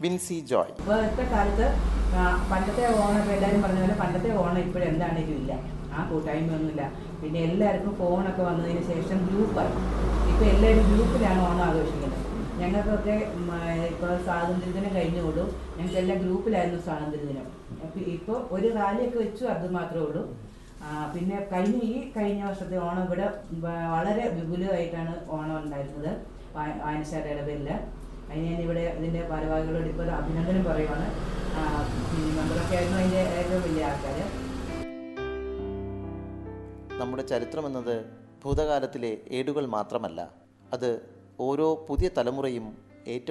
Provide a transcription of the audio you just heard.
വിൻസി ജോയ് ഇപ്പോഴത്തെ കാലത്ത് ആ, പണ്ടത്തെ ഓണം ഇപ്പോൾ എല്ലാവരും പറഞ്ഞ പോലെ പണ്ടത്തെ ഓണം ഇപ്പോഴും എന്താണേലും ഇല്ല ആ കൂട്ടായ്മയൊന്നുമില്ല പിന്നെ എല്ലാവർക്കും ഫോണൊക്കെ വന്നതിന് ശേഷം ഗ്രൂപ്പായി ഇപ്പോൾ എല്ലാവരും ഗ്രൂപ്പിലാണ് ഓണം ആഘോഷിക്കുന്നത് ഞങ്ങൾക്കൊക്കെ ഇപ്പോൾ സ്വാതന്ത്ര്യദിനം കഴിഞ്ഞുകൊള്ളൂ ഞങ്ങൾക്ക് എല്ലാം ഗ്രൂപ്പിലായിരുന്നു സ്വാതന്ത്ര്യദിനം അപ്പോൾ ഇപ്പോൾ ഒരു റാലിയൊക്കെ വെച്ചു അത് മാത്രമേ ഉള്ളൂ ആ, പിന്നെ കഴിഞ്ഞ ഈ കഴിഞ്ഞ വർഷത്തെ ഓണം ഇവിടെ വ- വളരെ വിപുലമായിട്ടാണ് ഓണം ഉണ്ടായിരുന്നത് വായ- വായനശാലയുടെ പേരിൽ അതിന് ഞാൻ ഇവിടെ ഇതിൻ്റെ ഭാരവാഹികളോട് ഇപ്പോൾ ഒരു അഭിനന്ദനം പറയുവാണ് ആ, ഈ മെമ്പറൊക്കെ ആയിരുന്നു അതിൻ്റെ ഏറ്റവും വലിയ ആൾക്കാർ നമ്മുടെ ചരിത്രമെന്നത് ഭൂതകാലത്തിലെ ഏടുകൾ മാത്രമല്ല അത് ഓരോ പുതിയ തലമുറയും